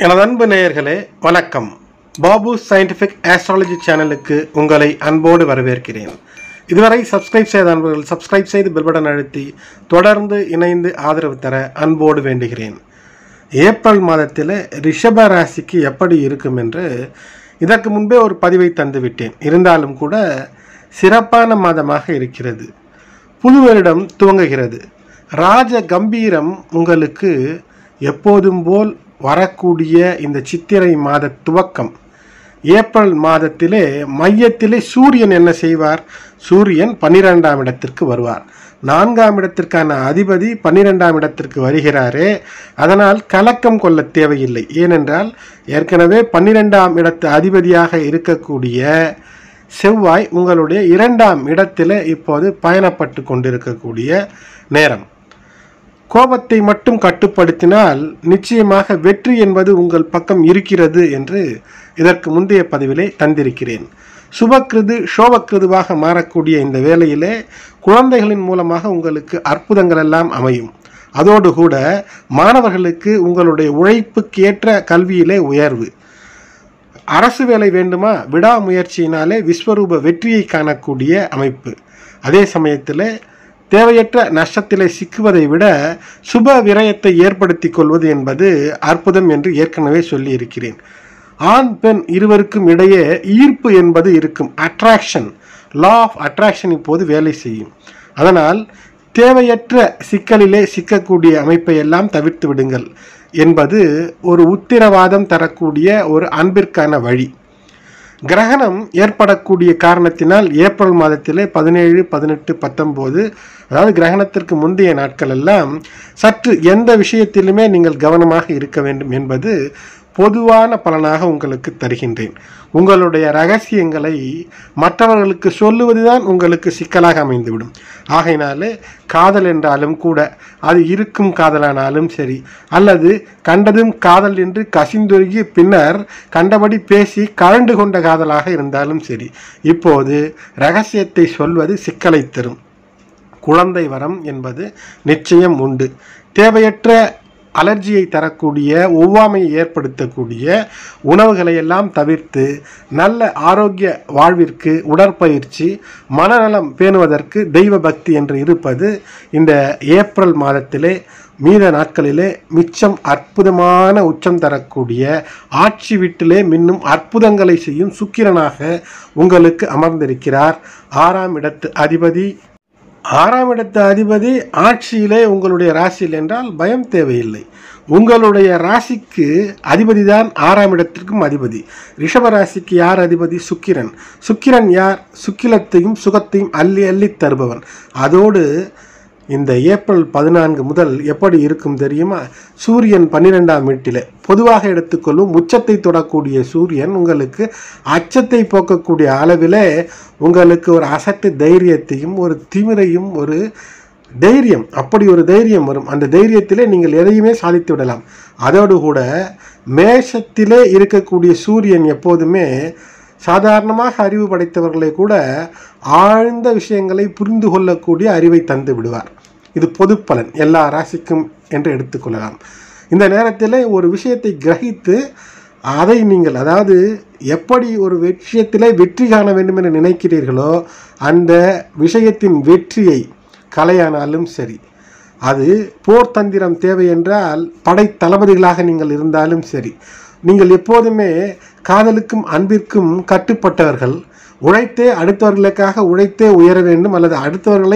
எனது அன்பு நேயர்களே வணக்கம் பாபு சயின்டிஃபிக் ஆஸ்ட்ராலஜி சேனலுக்கு உங்களை அன்போடு வரவேற்கிறேன் இதுவரை சப்ஸ்கிரைப் செய்த அன்பர்கள் சப்ஸ்கிரைப் செய்து பெல் பட்டன் அழுத்தி தொடர்ந்து இணைந்து ஆதரவு தர அன்போடு வேண்டுகிறேன் ஏப்ரல் மாதத்தில் ரிஷப ராசிக்கு எப்படி இருக்கும் என்று இதற்கு முன்பே ஒரு பதிவை தந்துவிட்டேன் இருந்தாலும் கூட சிறப்பான மாதமாக இருக்கிறது புது வருடம் துவங்குகிறது ராஜ கம்பீரம் உங்களுக்கு எப்போதும் போல் வரக்கூடிய இந்த சித்திரை மாத துவக்கம் ஏப்ரல் மாதத்திலே மையத்திலே சூரியன் என்ன செய்வார் சூரியன் பன்னிரெண்டாம் இடத்திற்கு வருவார் நான்காம் இடத்திற்கான அதிபதி பன்னிரெண்டாம் இடத்திற்கு வருகிறாரே அதனால் கலக்கம் கொள்ள தேவையில்லை ஏனென்றால் ஏற்கனவே பன்னிரெண்டாம் இடத்து அதிபதியாக இருக்கக்கூடிய செவ்வாய் உங்களுடைய இரண்டாம் இடத்திலே இப்போது பயணப்பட்டு கொண்டிருக்கக்கூடிய நேரம் கோபத்தை மட்டும் கட்டுப்படுத்தினால் நிச்சயமாக வெற்றி என்பது உங்கள் பக்கம் இருக்கிறது என்று இதற்கு முந்தைய பதிவிலே தந்திருக்கிறேன் சுபக்கிருது சோபக்கிருதுவாக மாறக்கூடிய இந்த வேளையிலே குழந்தைகளின் மூலமாக உங்களுக்கு அற்புதங்கள் எல்லாம் அமையும் அதோடு கூட மாணவர்களுக்கு உங்களுடைய உழைப்புக்கு ஏற்ற கல்வியிலே உயர்வு அரசு வேலை வேண்டுமா விடாமுயற்சியினாலே விஸ்வரூப வெற்றியை காணக்கூடிய அமைப்பு அதே சமயத்தில் தேவையற்ற நஷ்டத்திலே சிக்குவதை விட சுப விரயத்தை ஏற்படுத்தி கொள்வது என்பது அற்புதம் என்று ஏற்கனவே சொல்லியிருக்கிறேன் ஆண் பெண் இருவருக்கும் இடையே ஈர்ப்பு என்பது இருக்கும் அட்ராக்ஷன் லா ஆஃப் அட்ராக்ஷன் இப்போது வேலை செய்யும் அதனால் தேவையற்ற சிக்கலிலே சிக்கக்கூடிய அமைப்பை எல்லாம் தவிர்த்து விடுங்கள் என்பது ஒரு உத்திரவாதம் தரக்கூடிய ஒரு அன்பிற்கான வழி கிரகணம் ஏற்படக்கூடிய காரணத்தினால் ஏப்ரல் மாதத்திலே பதினேழு பதினெட்டு பத்தொம்போது அதாவது கிரகணத்திற்கு முந்தைய நாட்கள் எல்லாம் சற்று எந்த விஷயத்திலுமே நீங்கள் கவனமாக இருக்க வேண்டும் என்பது பொதுவான பலனாக உங்களுக்கு தருகின்றேன் உங்களுடைய ரகசியங்களை மற்றவர்களுக்கு சொல்லுவதுதான் உங்களுக்கு சிக்கலாக அமைந்துவிடும் ஆகையினாலே காதல் என்றாலும் கூட அது இருக்கும் காதலானாலும் சரி அல்லது கண்டதும் காதல் என்று கசிந்துருகி பின்னர் கண்டபடி பேசி கரண்டு கொண்ட காதலாக இருந்தாலும் சரி இப்போது ரகசியத்தை சொல்வது சிக்கலை தரும் குழந்தை வரம் என்பது நிச்சயம் உண்டு தேவையற்ற அலர்ஜியை தரக்கூடிய ஒவ்வாமையை ஏற்படுத்தக்கூடிய உணவுகளை எல்லாம் தவிர்த்து நல்ல ஆரோக்கிய வாழ்விற்கு உடற்பயிற்சி மனநலம் பேணுவதற்கு தெய்வ பக்தி என்று இருப்பது இந்த ஏப்ரல் மாதத்திலே மீத நாட்களிலே மிச்சம் அற்புதமான உச்சம் தரக்கூடிய ஆட்சி வீட்டிலே மின்னும் அற்புதங்களை செய்யும் சுக்கிரனாக உங்களுக்கு அமர்ந்திருக்கிறார் ஆறாம் இடத்து அதிபதி ஆறாம் இடத்து அதிபதி ஆட்சியிலே உங்களுடைய ராசியில் என்றால் பயம் தேவையில்லை உங்களுடைய ராசிக்கு அதிபதி தான் ஆறாம் இடத்திற்கும் அதிபதி ரிஷப ராசிக்கு யார் அதிபதி சுக்கிரன் சுக்கிரன் யார் சுக்கிலத்தையும் சுகத்தையும் அள்ளி அள்ளி தருபவன் அதோடு இந்த ஏப்ரல் பதினான்கு முதல் எப்படி இருக்கும் தெரியுமா சூரியன் பன்னிரெண்டாம் வீட்டில் பொதுவாக எடுத்துக்கொள்ளும் உச்சத்தை தொடக்கூடிய சூரியன் உங்களுக்கு அச்சத்தை போக்கக்கூடிய அளவிலே உங்களுக்கு ஒரு அசட்டு தைரியத்தையும் ஒரு திமிரையும் ஒரு தைரியம் அப்படி ஒரு தைரியம் வரும் அந்த தைரியத்திலே நீங்கள் எதையுமே சாதித்து விடலாம் அதோடு கூட மேஷத்திலே இருக்கக்கூடிய சூரியன் எப்போதுமே சாதாரணமாக அறிவு படைத்தவர்களை கூட ஆழ்ந்த விஷயங்களை புரிந்து கொள்ளக்கூடிய அறிவை தந்து விடுவார் இது பொது பலன் எல்லா ராசிக்கும் என்று எடுத்துக்கொள்ளலாம் இந்த நேரத்தில் ஒரு விஷயத்தை கிரகித்து அதை நீங்கள் அதாவது எப்படி ஒரு விஷயத்திலே வெற்றி காண வேண்டும் என்று நினைக்கிறீர்களோ அந்த விஷயத்தின் வெற்றியை கலையானாலும் சரி அது போர் தந்திரம் தேவை என்றால் படை தளபதிகளாக நீங்கள் இருந்தாலும் சரி நீங்கள் எப்போதுமே காதலுக்கும் அன்பிற்கும் கட்டுப்பட்டவர்கள் உழைத்தே அடுத்தவர்களுக்காக உழைத்தே உயர வேண்டும் அல்லது அடுத்தவர்களை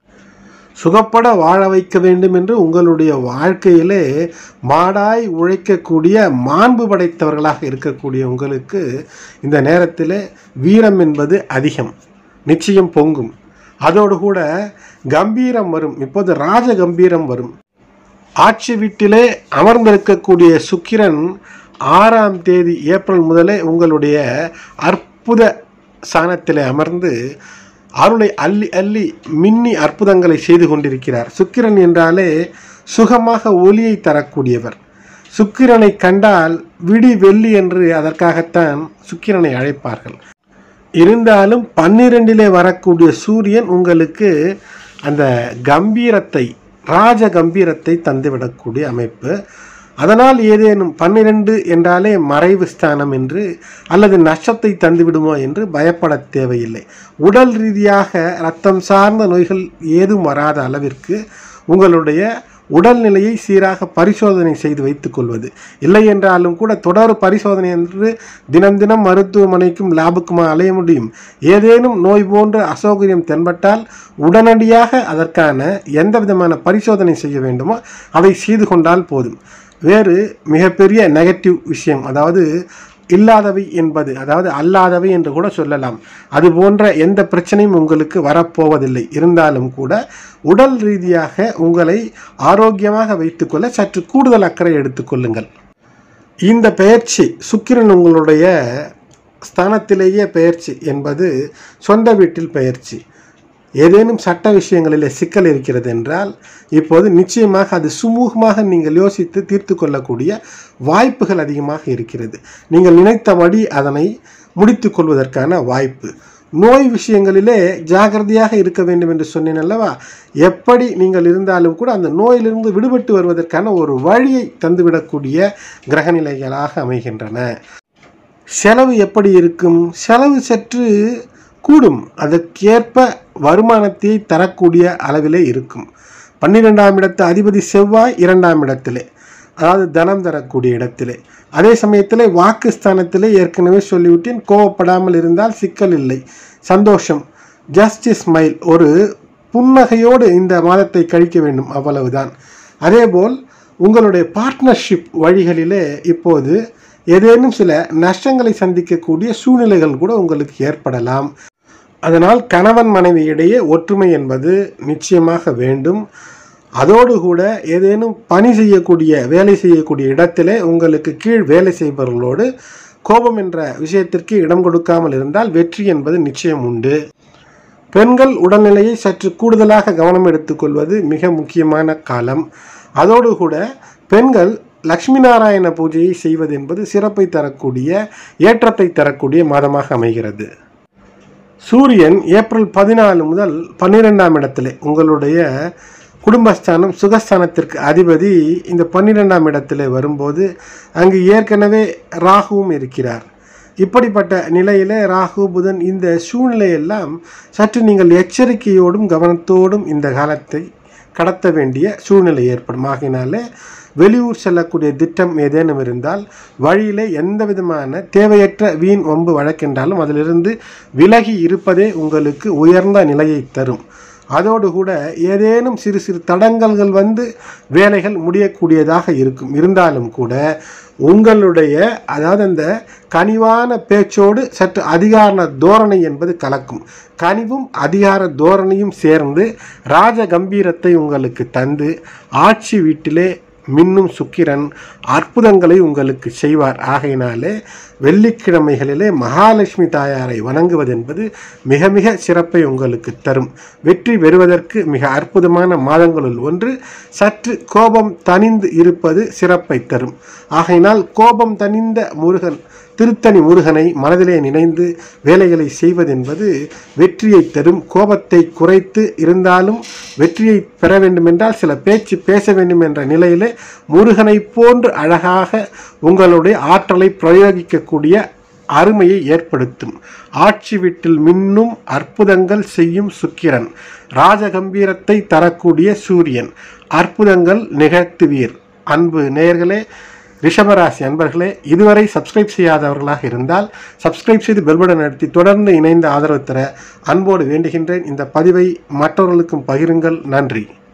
சுகப்பட வாழ வைக்க வேண்டும் என்று உங்களுடைய வாழ்க்கையிலே மாடாய் உழைக்கக்கூடிய மாண்பு படைத்தவர்களாக இருக்கக்கூடிய உங்களுக்கு இந்த நேரத்தில் வீரம் என்பது அதிகம் நிச்சயம் பொங்கும் அதோடு கூட கம்பீரம் வரும் இப்போது ராஜ கம்பீரம் வரும் ஆட்சி வீட்டிலே அமர்ந்திருக்கக்கூடிய சுக்கிரன் ஆறாம் தேதி ஏப்ரல் முதலே உங்களுடைய அற்புத சாணத்திலே அமர்ந்து அருளை அள்ளி அள்ளி மின்னி அற்புதங்களை செய்து கொண்டிருக்கிறார் சுக்கிரன் என்றாலே சுகமாக ஒளியை தரக்கூடியவர் சுக்கிரனை கண்டால் விடி வெள்ளி என்று அதற்காகத்தான் சுக்கிரனை அழைப்பார்கள் இருந்தாலும் பன்னிரெண்டிலே வரக்கூடிய சூரியன் உங்களுக்கு அந்த கம்பீரத்தை ராஜ கம்பீரத்தை தந்துவிடக்கூடிய அமைப்பு அதனால் ஏதேனும் பன்னிரண்டு என்றாலே மறைவு ஸ்தானம் என்று அல்லது நஷ்டத்தை தந்துவிடுமோ என்று பயப்பட தேவையில்லை உடல் ரீதியாக ரத்தம் சார்ந்த நோய்கள் ஏதும் வராத அளவிற்கு உங்களுடைய உடல்நிலையை சீராக பரிசோதனை செய்து வைத்துக் கொள்வது இல்லை என்றாலும் கூட தொடர் பரிசோதனை என்று தினம் தினம் மருத்துவமனைக்கும் லேபுக்குமா அலைய முடியும் ஏதேனும் நோய் போன்ற அசௌகரியம் தென்பட்டால் உடனடியாக அதற்கான எந்த விதமான பரிசோதனை செய்ய வேண்டுமோ அதை செய்து கொண்டால் போதும் வேறு மிகப்பெரிய நெகட்டிவ் விஷயம் அதாவது இல்லாதவை என்பது அதாவது அல்லாதவை என்று கூட சொல்லலாம் அது போன்ற எந்த பிரச்சனையும் உங்களுக்கு வரப்போவதில்லை இருந்தாலும் கூட உடல் ரீதியாக உங்களை ஆரோக்கியமாக வைத்துக்கொள்ள சற்று கூடுதல் அக்கறை எடுத்துக்கொள்ளுங்கள் இந்த பெயர்ச்சி சுக்கிரன் உங்களுடைய ஸ்தானத்திலேயே பெயர்ச்சி என்பது சொந்த வீட்டில் பெயர்ச்சி ஏதேனும் சட்ட விஷயங்களிலே சிக்கல் இருக்கிறது என்றால் இப்போது நிச்சயமாக அது சுமூகமாக நீங்கள் யோசித்து தீர்த்து கொள்ளக்கூடிய வாய்ப்புகள் அதிகமாக இருக்கிறது நீங்கள் நினைத்தபடி அதனை முடித்து கொள்வதற்கான வாய்ப்பு நோய் விஷயங்களிலே ஜாகிரதையாக இருக்க வேண்டும் என்று சொன்னேன் அல்லவா எப்படி நீங்கள் இருந்தாலும் கூட அந்த நோயிலிருந்து விடுபட்டு வருவதற்கான ஒரு வழியை தந்துவிடக்கூடிய கிரகநிலைகளாக அமைகின்றன செலவு எப்படி இருக்கும் செலவு சற்று கூடும் அதற்கேற்ப வருமானத்தை தரக்கூடிய அளவிலே இருக்கும் பன்னிரெண்டாம் இடத்து அதிபதி செவ்வாய் இரண்டாம் இடத்திலே அதாவது தனம் தரக்கூடிய இடத்திலே அதே சமயத்தில் வாக்குஸ்தானத்திலே ஏற்கனவே சொல்லிவிட்டேன் கோவப்படாமல் இருந்தால் சிக்கல் இல்லை சந்தோஷம் ஜஸ்ட் ஸ்மைல் ஒரு புன்னகையோடு இந்த மாதத்தை கழிக்க வேண்டும் அவ்வளவுதான் அதேபோல் உங்களுடைய பார்ட்னர்ஷிப் வழிகளிலே இப்போது ஏதேனும் சில நஷ்டங்களை சந்திக்கக்கூடிய சூழ்நிலைகள் கூட உங்களுக்கு ஏற்படலாம் அதனால் கணவன் மனைவி இடையே ஒற்றுமை என்பது நிச்சயமாக வேண்டும் அதோடு கூட ஏதேனும் பணி செய்யக்கூடிய வேலை செய்யக்கூடிய இடத்திலே உங்களுக்கு கீழ் வேலை செய்பவர்களோடு கோபம் என்ற விஷயத்திற்கு இடம் கொடுக்காமல் இருந்தால் வெற்றி என்பது நிச்சயம் உண்டு பெண்கள் உடல்நிலையை சற்று கூடுதலாக கவனம் எடுத்துக்கொள்வது மிக முக்கியமான காலம் அதோடு கூட பெண்கள் லக்ஷ்மி நாராயண பூஜையை செய்வது என்பது சிறப்பை தரக்கூடிய ஏற்றத்தை தரக்கூடிய மாதமாக அமைகிறது சூரியன் ஏப்ரல் பதினாலு முதல் பன்னிரெண்டாம் இடத்திலே உங்களுடைய குடும்பஸ்தானம் சுகஸ்தானத்திற்கு அதிபதி இந்த பன்னிரெண்டாம் இடத்திலே வரும்போது அங்கு ஏற்கனவே ராகுவும் இருக்கிறார் இப்படிப்பட்ட நிலையிலே ராகு புதன் இந்த சூழ்நிலையெல்லாம் சற்று நீங்கள் எச்சரிக்கையோடும் கவனத்தோடும் இந்த காலத்தை கடத்த வேண்டிய சூழ்நிலை ஏற்படும் ஆகினாலே வெளியூர் செல்லக்கூடிய திட்டம் ஏதேனும் இருந்தால் வழியிலே எந்த விதமான தேவையற்ற வீண் வம்பு வழக்கென்றாலும் அதிலிருந்து விலகி இருப்பதே உங்களுக்கு உயர்ந்த நிலையை தரும் அதோடு கூட ஏதேனும் சிறு சிறு தடங்கல்கள் வந்து வேலைகள் முடியக்கூடியதாக இருக்கும் இருந்தாலும் கூட உங்களுடைய அதாவது அந்த கனிவான பேச்சோடு சற்று அதிகார தோரணை என்பது கலக்கும் கனிவும் அதிகார தோரணையும் சேர்ந்து ராஜ கம்பீரத்தை உங்களுக்கு தந்து ஆட்சி வீட்டிலே மின்னும் சுக்கிரன் அற்புதங்களை உங்களுக்கு செய்வார் ஆகையினாலே வெள்ளிக்கிழமைகளிலே மகாலட்சுமி தாயாரை வணங்குவது என்பது மிக மிக சிறப்பை உங்களுக்கு தரும் வெற்றி பெறுவதற்கு மிக அற்புதமான மாதங்களுள் ஒன்று சற்று கோபம் தணிந்து இருப்பது சிறப்பை தரும் ஆகையினால் கோபம் தணிந்த முருகன் திருத்தணி முருகனை மனதிலே நினைந்து வேலைகளை செய்வதென்பது வெற்றியை தரும் கோபத்தை குறைத்து இருந்தாலும் வெற்றியை பெற வேண்டுமென்றால் சில பேச்சு பேச வேண்டும் என்ற நிலையிலே முருகனை போன்று அழகாக உங்களுடைய ஆற்றலை பிரயோகிக்கக்கூடிய அருமையை ஏற்படுத்தும் ஆட்சி வீட்டில் மின்னும் அற்புதங்கள் செய்யும் சுக்கிரன் ராஜகம்பீரத்தை தரக்கூடிய சூரியன் அற்புதங்கள் நிகழ்த்துவீர் அன்பு நேயர்களே ரிஷபராசி அன்பர்களே இதுவரை சப்ஸ்கிரைப் செய்யாதவர்களாக இருந்தால் சப்ஸ்கிரைப் செய்து பெல்படன் நடத்தி தொடர்ந்து இணைந்து ஆதரவு தர அன்போடு வேண்டுகின்றேன் இந்த பதிவை மற்றவர்களுக்கும் பகிருங்கள் நன்றி